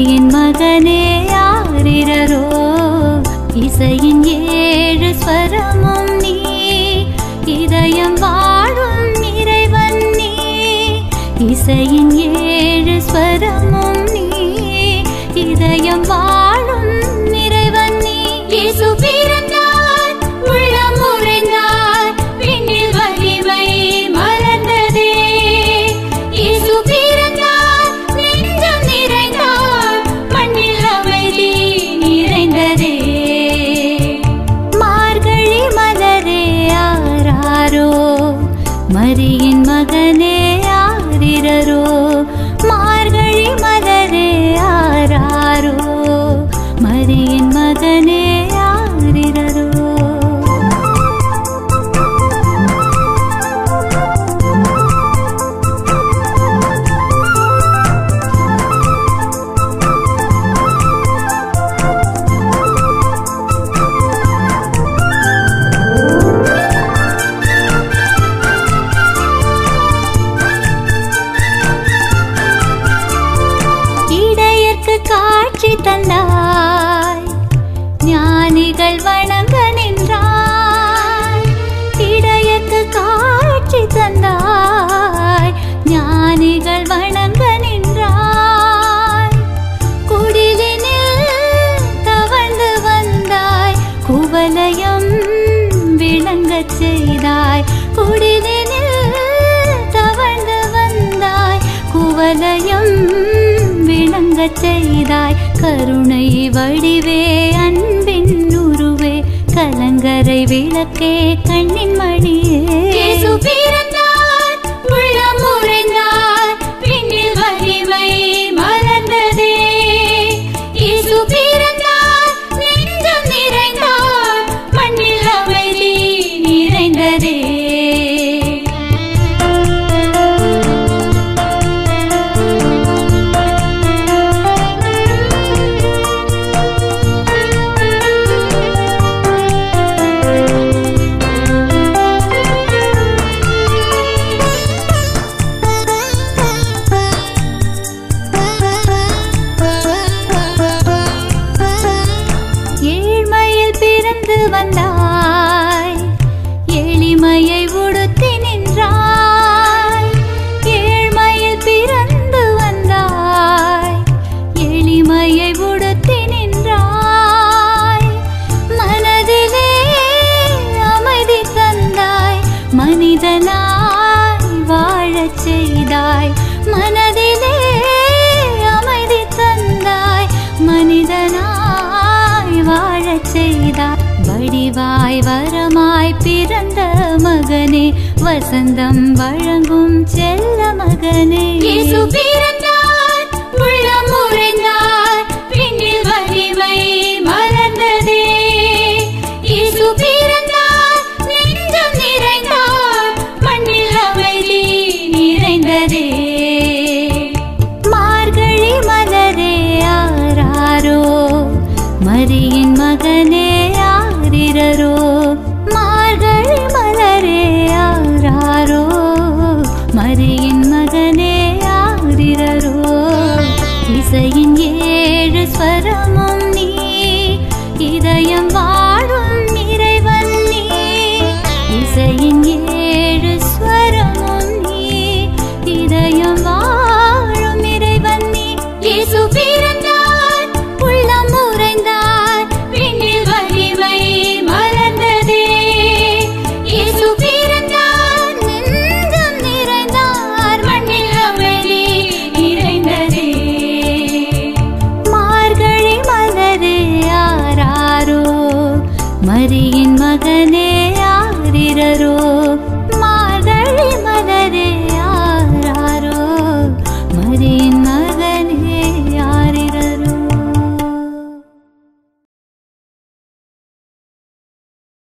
மரியின் மகனே ஆரிரரோ இசையின் ஏழு ஸ்வரமும் நீ இதயம் வாழும் இறைவன் நீ இசையின் ஏழு ஸ்வரமும் நீ இதயம் வாழும் இறைவன் நீ இயேசு பிறந்தார் உள்ளம் உறைந்தார் விண்ணில் வலிமை மலர்ந்ததே இயேசு பிறந்தார் நெஞ்சம் நிறைந்தார் மண்ணில் அமைதி நிறைந்ததே மார்கழி மலரே ஆராரோ மரியின் மகனே ஆரிரரோ மார்கழி மலரே ஆராரோ மரியின் மகனே ஆரிரரோ இடையர்க்கு காட்சி தந்தாய் ஞானிகள் வணங்க நின்றாய் இடையர்க்கு காட்சி தந்தாய் ஞானிகள் வணங்க நின்றாய் குடிலினில் தவழ்ந்து வந்தாய் குவலயம் விளங்கச் செய்தாய் குடிலினில் தவழ்ந்து வந்தாய் குவலயம் விளங்கச் செய்தாய் கருணை வடிவே அன்பின் உருவே கலங்கரை விளக்கே கண்ணின் மணியே இயேசு பிறந்தார் உள்ளம் உறைந்தார் விண்ணில் வலிமை மலர்ந்ததே இயேசு பிறந்தார் நெஞ்சம் நிறைந்தார் மண்ணில் அமைதி நிறைந்ததே ஏழ்மையில் பிறந்து வந்தாய் எளிமையை உடுத்தி நின்றாய் ஏழ்மையில் பிறந்து வந்தாய் எளிமையை உடுத்தி நின்றாய் மனதிலே அமைதி தந்தாய் மனிதனாய் வாழச் செய்தாய் மனதிலே அமைதி தந்தாய் மனிதனாய் வாழச் செய்தாய் வடிவாய் வரமாய் பிறந்த மகனே வசந்தம் வழங்கும் செல்ல மகனே இயேசு பிறந்தார் உள்ளம் உறைந்தார் விண்ணில் வலிமை